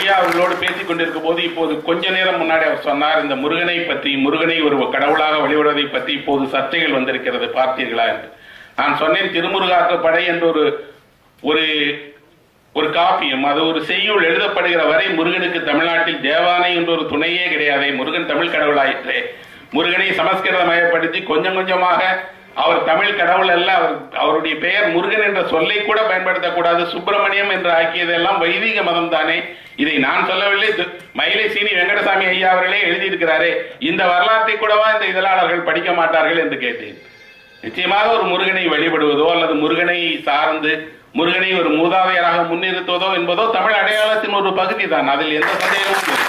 ஐயா அவர்களோடு பேசிக் கொண்டிருக்கும் போது இப்போது கொஞ்ச நேரம் முன்னாடி அவர் சொன்னார் இந்த முருகனை பற்றி முருகனை ஒரு கடவுளாக வழிபடுவதை பற்றி இப்போது சர்ச்சைகள் வந்திருக்கிறது பார்த்தீர்களா என்று நான் சொன்னேன் திருமுருகாற்று படை என்ற ஒரு ஒரு ஒரு காப்பியம் அது ஒரு செய்யுள் எழுதப்படுகிற வரை முருகனுக்கு தமிழ்நாட்டில் தேவானை என்ற ஒரு துணையே கிடையாதே முருகன் தமிழ் கடவுளாயிற்றே முருகனை சமஸ்கிருதமயப்படுத்தி கொஞ்சம் கொஞ்சமாக அவர் தமிழ் கடவுள் அல்ல அவர் அவருடைய பெயர் முருகன் என்ற சொல்லை கூட பயன்படுத்தக்கூடாது சுப்பிரமணியம் என்று ஆக்கியதெல்லாம் வைதிக மதம் தானே இதை நான் சொல்லவில்லை து- மயிலை சீனி வெங்கடசாமி ஐயா அவர்களே எழுதியிருக்கிறாரே இந்த வரலாற்றை கூடவா இந்த இதழாளர்கள் படிக்க மாட்டார்கள் என்று கேட்டேன் நிச்சயமாக ஒரு முருகனை வழிபடுவதோ அல்லது முருகனை சார்ந்து முருகனை ஒரு மூதாதையராக முன்னிறுத்துவதோ என்பதோ தமிழ் அடையாளத்தின் ஒரு பகுதி தான் அதில் எந்த சந்தேகமும் இல்லை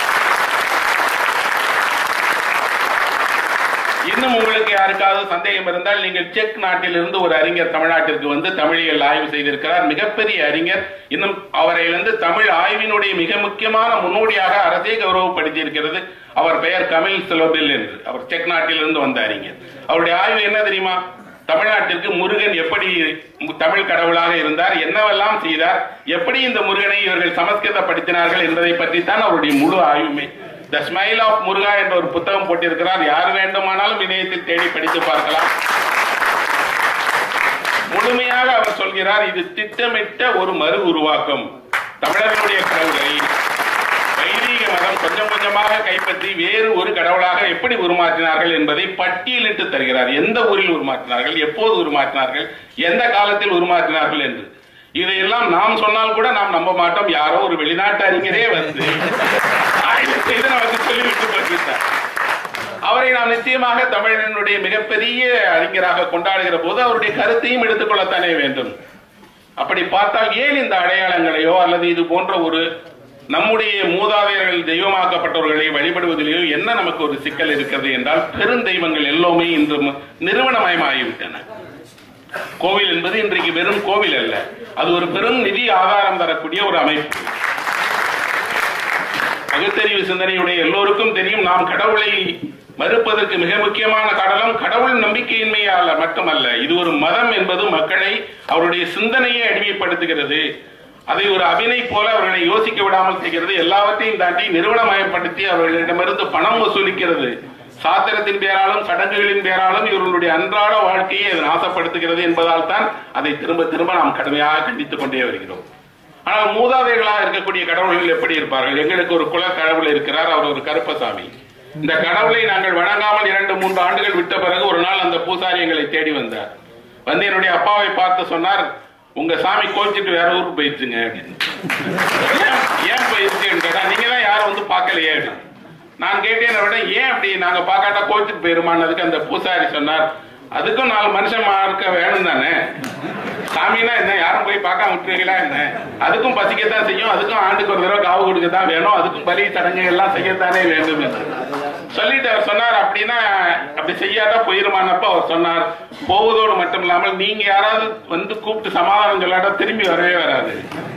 இன்னும் உங்களுக்கு யாருக்காவது சந்தேகம் இருந்தால் நீங்கள் செக் நாட்டிலிருந்து ஒரு அறிஞர் தமிழ்நாட்டிற்கு வந்து தமிழியல் ஆய்வு செய்திருக்கிறார் மிகப்பெரிய அறிஞர் இன்னும் அவரை வந்து தமிழ் ஆய்வினுடைய மிக முக்கியமான முன்னோடியாக அரசே கௌரவப்படுத்தி இருக்கிறது அவர் பெயர் கமில் சிலோபில் என்று அவர் செக் நாட்டிலிருந்து வந்த அறிஞர் அவருடைய ஆய்வு என்ன தெரியுமா தமிழ்நாட்டிற்கு முருகன் எப்படி மு- தமிழ் கடவுளாக இருந்தார் என்னவெல்லாம் செய்தார் எப்படி இந்த முருகனை இவர்கள் சமஸ்கிருதப்படுத்தினார்கள் என்பதை பற்றி தான் அவருடைய முழு ஆய்வுமே த ஸ்மைல் ஆஃப் முருகா என்ற ஒரு புத்தகம் போட்டிருக்கிறார் யார் வேண்டுமானாலும் இணையத்தில் தேடி படித்து பார்க்கலாம் முழுமையாக அவர் சொல்கிறார் இது திட்டமிட்ட ஒரு மறு உருவாக்கம் தமிழர்களுடைய கடவுளை வைதீக மதம் கொஞ்சம் கொஞ்சமாக கைப்பற்றி வேறு ஒரு கடவுளாக எப்படி உருமாற்றினார்கள் என்பதை பட்டியலிட்டு தருகிறார் எந்த ஊரில் உருமாற்றினார்கள் எப்போது உருமாற்றினார்கள் எந்த காலத்தில் உருமாற்றினார்கள் என்று இதையெல்லாம் நாம் சொன்னால் கூட நாம் நம்ப மாட்டோம் யாரோ ஒரு வெளிநாட்டு அறிஞரே வந்து ஆய்வு செய்து நமக்கு சொல்லிவிட்டு போய்விட்டார் அவரை நாம் நிச்சயமாக தமிழனுடைய மிகப்பெரிய அறிஞராக கொண்டாடுகிற போது அவருடைய கருத்தையும் எடுத்துக்கொள்ளத்தானே வேண்டும் அப்படி பார்த்தால் ஏன் இந்த அடையாளங்களையோ அல்லது இது போன்ற ஒரு நம்முடைய மூதாதையர்கள் தெய்வமாக்கப்பட்டவர்களை வழிபடுவதிலேயோ என்ன நமக்கு ஒரு சிக்கல் இருக்கிறது என்றால் பெருந்தெய்வங்கள் எல்லோருமே இன்று ம- நிறுவனமயமாகிவிட்டன கோவில் என்பது இன்றைக்கு வெறும் கோவில் அல்ல அது ஒரு பெரும் நிதி ஆதாரம் தரக்கூடிய ஒரு அமைப்பு பகுத்தறிவு சிந்தனையுடைய எல்லோருக்கும் தெரியும் நாம் கடவுளை மறுப்பதற்கு மிக முக்கியமான காரணம் கடவுள் நம்பிக்கையின்மையால மட்டுமல்ல இது ஒரு மதம் என்பது மக்களை அவருடைய சிந்தனையை அடிமைப்படுத்துகிறது அதை ஒரு அபினை போல அவர்களை யோசிக்க விடாமல் செய்கிறது எல்லாவற்றையும் தாண்டி நிறுவனமயப்படுத்தி அவர்களிடமிருந்து பணம் வசூலிக்கிறது சாத்திரத்தின் பேராலும் சடங்குகளின் பேராலும் இவர்களுடைய அன்றாட வாழ்க்கையை அது நாசப்படுத்துகிறது என்பதால் தான் அதை திரும்ப திரும்ப நாம் கடுமையாக கண்டித்துக் கொண்டே வருகிறோம் ஆனால் மூதாதைகளாக இருக்கக்கூடிய கடவுள்கள் எப்படி இருப்பார்கள் எங்களுக்கு ஒரு குல கடவுள் இருக்கிறார் அவர் ஒரு கருப்பசாமி இந்த கடவுளை நாங்கள் வணங்காமல் இரண்டு மூன்று ஆண்டுகள் விட்ட பிறகு ஒரு நாள் அந்த பூசாரி எங்களை தேடி வந்தார் வந்து என்னுடைய அப்பாவை பார்த்து சொன்னார் உங்க சாமி கோச்சிட்டு வேற ஊருக்கு போயிடுச்சுங்க அப்படின்னு ஏன் ஏன் போயிடுச்சுன்னு கேட்டா நீங்க தான் யாரும் வந்து பார்க்கலையே அப்படின்னு நான் கேட்டேன் விட ஏன் அப்படி நாங்க பார்க்காட்டா கோச்சிட்டு போயிருமான்னதுக்கு அந்த பூசாரி சொன்னார் அதுக்கும் நாலு மனுஷன் இருக்க வேணும் தானே சாமினா என்ன யாரும் போய் பார்க்காம விட்டுருவீங்களா என்ன அதுக்கும் பசிக்கத்தான் செய்யும் அதுக்கும் ஆண்டுக்கு ஒரு தடவை காவு கொடுக்க தான் வேணும் அதுக்கும் பலி சடங்கு எல்லாம் செய்யத்தானே வேண்டும் என்று சொல்லிட்டு அவர் சொன்னார் அப்படின்னா அப்படி செய்யாட்டா போயிருமானப்ப அவர் சொன்னார் போவதோடு மட்டும் இல்லாமல் நீங்க யாராவது வந்து கூப்பிட்டு சமாதானம் சொல்லாட்டா திரும்பி வரவே வராது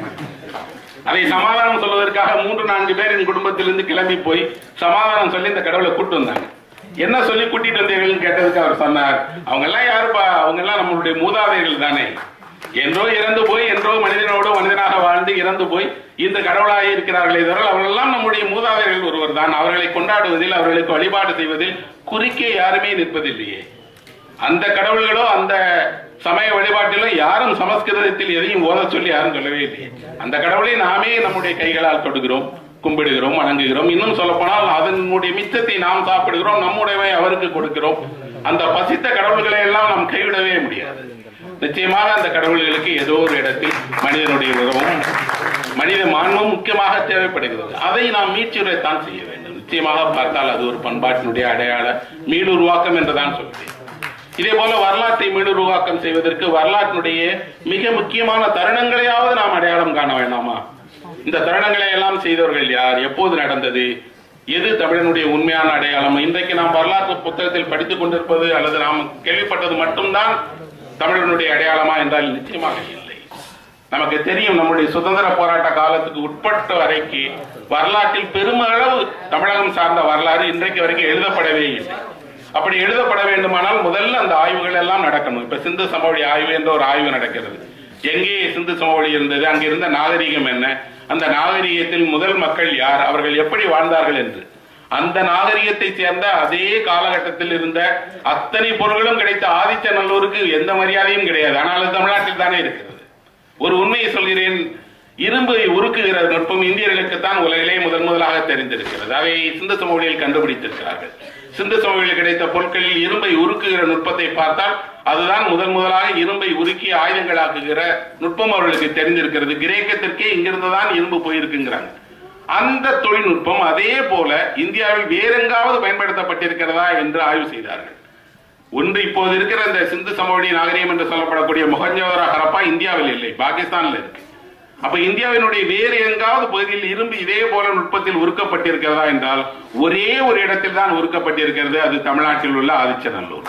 அதை சமாதானம் சொல்வதற்காக மூன்று நான்கு பேர் என் குடும்பத்திலிருந்து கிளம்பி போய் சமாதானம் சொல்லி இந்த கடவுளை கூட்டு வந்தாங்க என்ன சொல்லி கூட்டிட்டு வந்தீர்கள்னு கேட்டதுக்கு அவர் சொன்னார் அவங்க எல்லாம் யாருப்பா அவங்க எல்லாம் நம்மளுடைய மூதாதையர்கள் தானே என்றோ இறந்து போய் என்றோ மனிதனோடு மனிதனாக வாழ்ந்து இறந்து போய் இந்த கடவுளாக இருக்கிறார்களே தவிர அவர்களெல்லாம் நம்முடைய மூதாதையர்கள் ஒருவர் தான் அவர்களை கொண்டாடுவதில் அவர்களுக்கு வழிபாடு செய்வதில் குறுக்கே யாருமே நிற்பதில்லையே அந்த கடவுள்களோ அந்த சமய வழிபாட்டிலோ யாரும் சமஸ்கிருதத்தில் எதையும் ஓத சொல்லி யாரும் சொல்லவே இல்லையே அந்த கடவுளை நாமே நம்முடைய கைகளால் தொடுகிறோம் கும்பிடுகிறோம் வணங்குகிறோம் இன்னும் சொல்ல போனால் அதனுடைய மிச்சத்தை நாம் சாப்பிடுகிறோம் நம்முடையவை அவருக்கு கொடுக்கிறோம் அந்த பசித்த கடவுள்களை எல்லாம் நாம் கைவிடவே முடியாது நிச்சயமாக அந்த கடவுள்களுக்கு ஏதோ ஒரு இடத்தில் மனிதனுடைய உறவும் மனித மாண்பும் முக்கியமாக தேவைப்படுகிறது அதை நாம் மீட்சியுரைத்தான் செய்ய வேண்டும் நிச்சயமாக பார்த்தால் அது ஒரு பண்பாட்டினுடைய அடையாள மீளுருவாக்கம் என்றுதான் சொல்கிறேன் இதே போல வரலாற்றை மீளுருவாக்கம் செய்வதற்கு வரலாற்றினுடைய மிக முக்கியமான தருணங்களையாவது நாம் அடையாளம் காண வேண்டாமா இந்த தருணங்களை எல்லாம் செய்தவர்கள் யார் எப்போது நடந்தது எது தமிழனுடைய உண்மையான அடையாளம் இன்றைக்கு நாம் வரலாற்று புத்தகத்தில் படித்துக் கொண்டிருப்பது அல்லது நாம் கேள்விப்பட்டது மட்டும்தான் தமிழனுடைய அடையாளமா என்றால் நிச்சயமாக இல்லை நமக்கு தெரியும் நம்முடைய சுதந்திர போராட்ட காலத்துக்கு உட்பட்ட வரைக்கு வரலாற்றில் பெருமளவு தமிழகம் சார்ந்த வரலாறு இன்றைக்கு வரைக்கும் எழுதப்படவே இல்லை அப்படி எழுதப்பட வேண்டுமானால் முதல்ல அந்த ஆய்வுகள் எல்லாம் நடக்கணும் இப்ப சிந்து சமவெளி ஆய்வு என்ற ஒரு ஆய்வு நடக்கிறது எங்கே சிந்து சமவெளி இருந்தது அங்க இருந்த நாகரிகம் என்ன அந்த நாகரிகத்தில் முதல் மக்கள் யார் அவர்கள் எப்படி வாழ்ந்தார்கள் என்று அந்த நாகரிகத்தை சேர்ந்த அதே காலகட்டத்தில் இருந்த அத்தனை பொருள்களும் கிடைத்த ஆதிச்சநல்லூருக்கு எந்த மரியாதையும் கிடையாது ஆனால் அது தமிழ்நாட்டில் தானே இருக்கிறது ஒரு உண்மையை சொல்கிறேன் இரும்பை உருக்குகிற நுட்பம் இந்தியர்களுக்குத்தான் உலகிலே முதன் முதலாக தெரிந்திருக்கிறது அதை சிந்து சமவெளியில் கண்டுபிடித்திருக்கிறார்கள் சிந்து சமவெளியில் கிடைத்த பொருட்களில் இரும்பை உருக்குகிற நுட்பத்தை பார்த்தால் அதுதான் முதன் முதலாக இரும்பை உருக்கி ஆயுதங்களாக்குகிற நுட்பம் அவர்களுக்கு தெரிந்திருக்கிறது கிரேக்கத்திற்கே இங்கிருந்து தான் இரும்பு போயிருக்குங்கிறாங்க அந்த தொழில்நுட்பம் அதே போல இந்தியாவில் வேறெங்காவது பயன்படுத்தப்பட்டிருக்கிறதா என்று ஆய்வு செய்தார்கள் ஒன்று இப்போது இருக்கிற இந்த சிந்து சமவெளி நாகரிகம் என்று சொல்லப்படக்கூடிய மொஹஞ்சோதரா ஹரப்பா இந்தியாவில் இல்லை பாகிஸ்தான்ல இருக்கு அப்ப இந்தியாவினுடைய வேறு எங்காவது பகுதியில் இரும்பு இதே போல நுட்பத்தில் உருக்கப்பட்டிருக்கிறதா என்றால் ஒரே ஒரு இடத்தில் தான் உருக்கப்பட்டிருக்கிறது அது தமிழ்நாட்டில் உள்ள ஆதிச்சநல்லூர்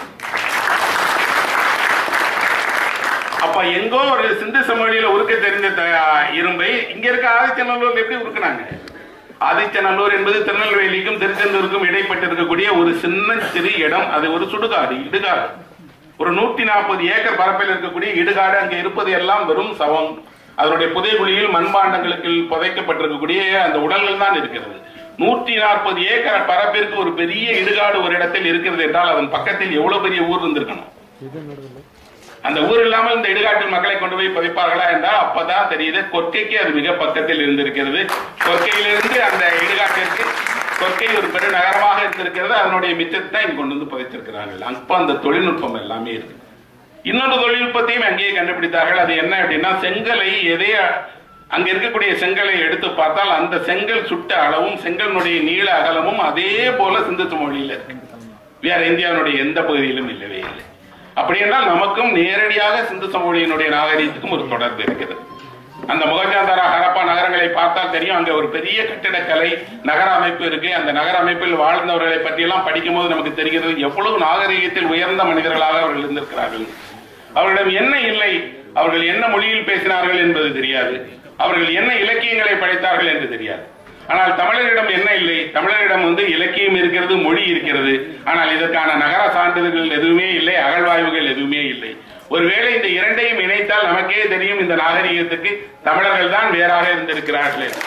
அப்ப எங்கோ ஒரு சிந்து சமவெளியில உருக்க தெரிஞ்ச த- இரும்பை இங்க இருக்க ஆதிச்சநல்லூர்ல எப்படி உருக்குனாங்க ஆதிச்சநல்லூர் என்பது திருநெல்வேலிக்கும் திருச்செந்தூருக்கும் இடைப்பட்டு இருக்கக்கூடிய ஒரு சின்ன சிறு இடம் அது ஒரு சுடுகாடு இடுகாடு ஒரு நூற்றி நாற்பது ஏக்கர் பரப்பில் இருக்கக்கூடிய இடுகாடு அங்கே இருப்பது எல்லாம் வெறும் சவம் அதனுடைய புதைகுழியில் மண்பாண்டங்களுக்கு புதைக்கப்பட்டிருக்கக்கூடிய அந்த உடல்கள் தான் இருக்கிறது நூற்றி நாற்பது ஏக்கர் பரப்பிற்கு ஒரு பெரிய இடுகாடு ஒரு இடத்தில் இருக்கிறது என்றால் அதன் பக்கத்தில் எவ்வளவு பெரிய ஊர் இருந்திருக்கணும் அந்த ஊர் இல்லாமல் இந்த இடுகாட்டில் மக்களை கொண்டு போய் புதைப்பார்களா என்றால் அப்பதான் தெரியுது கொற்கைக்கு அது மிக பக்கத்தில் இருந்திருக்கிறது கொற்கையிலிருந்து அந்த இடுகாட்டிற்கு கொற்கை ஒரு பெரு நகரமாக இருந்திருக்கிறது அதனுடைய மிச்சத்தை தான் இங்க கொண்டு வந்து புதைத்திருக்கிறார்கள் அப்ப அந்த தொழில்நுட்பம் எல்லாமே இருக்கு இன்னொரு தொழில்நுட்பத்தையும் அங்கேயே கண்டுபிடித்தார்கள் அது என்ன அப்படின்னா செங்கலை எதே அங்க இருக்கக்கூடிய செங்கலை எடுத்து பார்த்தால் அந்த செங்கல் சுட்ட அளவும் செங்கலினுடைய நீள அகலமும் அதே போல சிந்து மொழியில இருக்கு வேற இந்தியாவினுடைய எந்த பகுதியிலும் இல்லவே இல்லை அப்படி என்றால் நமக்கும் நேரடியாக சிந்து சமவெளியினுடைய நாகரீகத்துக்கும் ஒரு தொடர்பு இருக்கிறது அந்த முகஜாந்தாரா ஹரப்பா நகரங்களை பார்த்தால் தெரியும் அங்க ஒரு பெரிய கட்டிடக்கலை நகர அமைப்பு இருக்கு அந்த நகர அமைப்பில் வாழ்ந்தவர்களை பற்றியெல்லாம் படிக்கும்போது நமக்கு தெரிகிறது எவ்வளவு நாகரீகத்தில் உயர்ந்த மனிதர்களாக அவர்கள் இருந்திருக்கிறார்கள் அவர்களிடம் என்ன இல்லை அவர்கள் என்ன மொழியில் பேசினார்கள் என்பது தெரியாது அவர்கள் என்ன இலக்கியங்களை படைத்தார்கள் என்று தெரியாது ஆனால் தமிழரிடம் என்ன இல்லை தமிழரிடம் வந்து இலக்கியம் இருக்கிறது மொழி இருக்கிறது ஆனால் இதற்கான நகர சான்றிதழ்கள் எதுவுமே இல்லை அகழ்வாய்வுகள் எதுவுமே இல்லை ஒருவேளை இந்த இரண்டையும் இணைத்தால் நமக்கே தெரியும் இந்த நாகரிகத்துக்கு தமிழர்கள் தான் வேறாக இருந்திருக்கிறார்கள் என்று.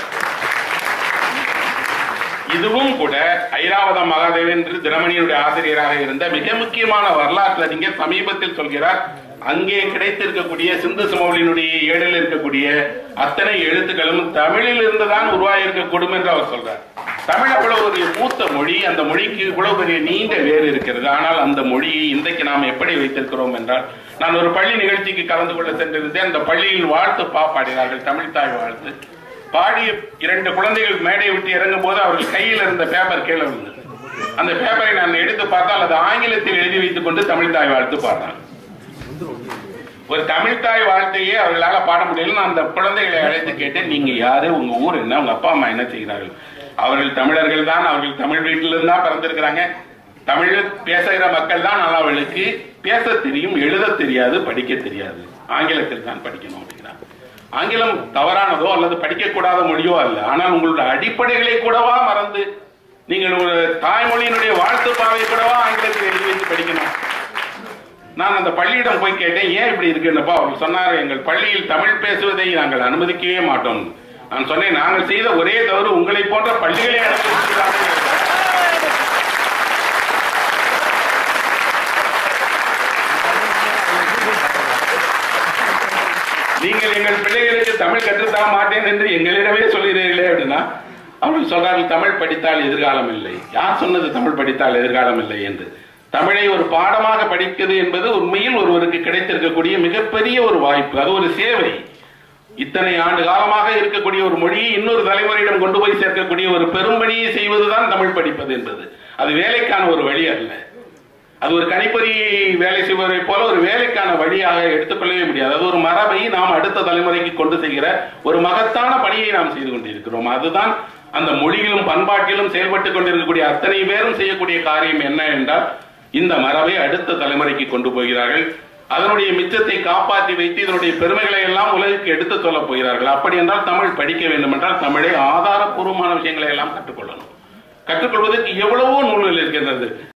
இதுவும் கூட ஐராவதம் மகாதேவன் என்று தினமணியுடைய ஆசிரியராக இருந்த மிக முக்கியமான வரலாற்று அறிஞர் சமீபத்தில் சொல்கிறார் அங்கே கிடைத்திருக்கக்கூடிய சிந்து சமவெளியினுடைய ஏழில் இருக்கக்கூடிய அத்தனை எழுத்துக்களும் தமிழில் இருந்துதான் உருவாகி இருக்கக்கூடும் என்று அவர் சொல்றார் தமிழ் அவ்வளவு ஒரு மூத்த மொழி அந்த மொழிக்கு இவ்வளவு பெரிய நீண்ட வேறு இருக்கிறது ஆனால் அந்த மொழியை இன்றைக்கு நாம் எப்படி வைத்திருக்கிறோம் என்றால் நான் ஒரு பள்ளி நிகழ்ச்சிக்கு கலந்து கொள்ள சென்றிருந்தேன் அந்த பள்ளியில் வாழ்த்து பா பாடினார்கள் தமிழ் தாய் வாழ்த்து பாடிய இரண்டு குழந்தைகள் மேடை விட்டு இறங்கும் போது அவர்கள் கையில் இருந்த பேப்பர் கீழே விழுந்தது அந்த பேப்பரை நான் எடுத்து பார்த்தால் அது ஆங்கிலத்தில் எழுதி வைத்துக் கொண்டு தமிழ் தாய் வாழ்த்து பாடுறாங்க ஒரு தமிழ் தாய் வாழ்த்தையே அவர்களால பாட முடியல நான் அந்த குழந்தைகளை அழைத்து கேட்டேன் நீங்க யாரு உங்க ஊர் என்ன உங்க அப்பா அம்மா என்ன செய்கிறார்கள் அவர்கள் தமிழர்கள் தான் அவர்கள் தமிழ் வீட்டிலிருந்து தான் பிறந்திருக்கிறாங்க தமிழ் பேசுகிற மக்கள் தான் ஆனால் அவர்களுக்கு பேச தெரியும் எழுத தெரியாது படிக்க தெரியாது ஆங்கிலத்தில் தான் படிக்கணும் அப்படிங்கிறாங்க ஆங்கிலம் தவறானதோ அல்லது படிக்கக்கூடாத மொழியோ அல்ல ஆனால் உங்களுடைய அடிப்படைகளை கூடவா மறந்து நீங்கள் ஒரு தாய்மொழியினுடைய வாழ்த்து பாவை கூடவா ஆங்கிலத்தில் எழுதி வைத்து படிக்கணும் நான் அந்த பள்ளியிடம் போய் கேட்டேன் ஏன் இப்படி இருக்குன்னப்பா அவர் சொன்னார் எங்கள் பள்ளியில் தமிழ் பேசுவதை நாங்கள் அனுமதிக்கவே மாட்டோம் நான் சொன்னேன் நாங்கள் செய்த ஒரே தவறு உங்களை போன்ற பள்ளிகளை அனுமதிக்கிறார்கள் நீங்கள் எங்கள் பிள்ளைகளுக்கு தமிழ் கற்றுத்தர மாட்டேன் என்று எங்களிடமே சொல்கிறீர்களே அப்படின்னா அவர்கள் சொல்றார்கள் தமிழ் படித்தால் எதிர்காலம் இல்லை யார் சொன்னது தமிழ் படித்தால் எதிர்காலம் இல்லை என்று தமிழை ஒரு பாடமாக படிப்பது என்பது உண்மையில் ஒருவருக்கு கிடைத்திருக்கக்கூடிய மிகப்பெரிய ஒரு வாய்ப்பு அது ஒரு சேவை இத்தனை ஆண்டு காலமாக இருக்கக்கூடிய ஒரு மொழியை இன்னொரு தலைமுறையிடம் கொண்டு போய் சேர்க்கக்கூடிய ஒரு பெரும்பணியை செய்வதுதான் தமிழ் படிப்பது என்பது அது வேலைக்கான ஒரு வழி அல்ல அது ஒரு கணிப்பொறி வேலை செய்வதை போல ஒரு வேலைக்கான வழியாக எடுத்துக்கொள்ளவே முடியாது அது ஒரு மரபை நாம் அடுத்த தலைமுறைக்கு கொண்டு செல்கிற ஒரு மகத்தான பணியை நாம் செய்து கொண்டிருக்கிறோம் அதுதான் அந்த மொழியிலும் பண்பாட்டிலும் செயல்பட்டுக் கொண்டிருக்கக்கூடிய அத்தனை பேரும் செய்யக்கூடிய காரியம் என்ன என்றால் இந்த மரபை அடுத்த தலைமுறைக்கு கொண்டு போகிறார்கள் அதனுடைய மிச்சத்தை காப்பாற்றி வைத்து இதனுடைய பெருமைகளை எல்லாம் உலகுக்கு எடுத்து சொல்ல போகிறார்கள் அப்படி என்றால் தமிழ் படிக்க வேண்டும் என்றால் தமிழை ஆதாரப்பூர்வமான விஷயங்களை எல்லாம் கற்றுக்கொள்ளணும் கற்றுக்கொள்வதற்கு எவ்வளவோ நூல்கள் இருக்கின்றது